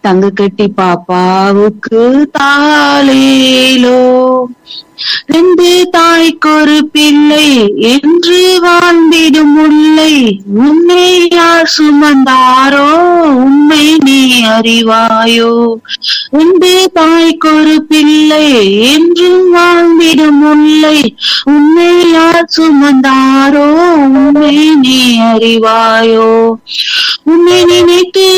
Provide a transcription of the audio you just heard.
தங்க கட்டி பாப்பாவுக்கு தாளேலோ ரெண்டு தாய்க்கொரு பிள்ளை என்று வாழ்ந்திடும் முல்லை உன்னை யார் சுமந்தாரோ உண்மை நீ அறிவாயோ ரெண்டு தாய்க்கொரு பிள்ளை என்றும் வாழ்ந்திடும் முல்லை உன்னை யார் சுமந்தாரோ உண்மை நீ அறிவாயோ உன்னை நினைத்து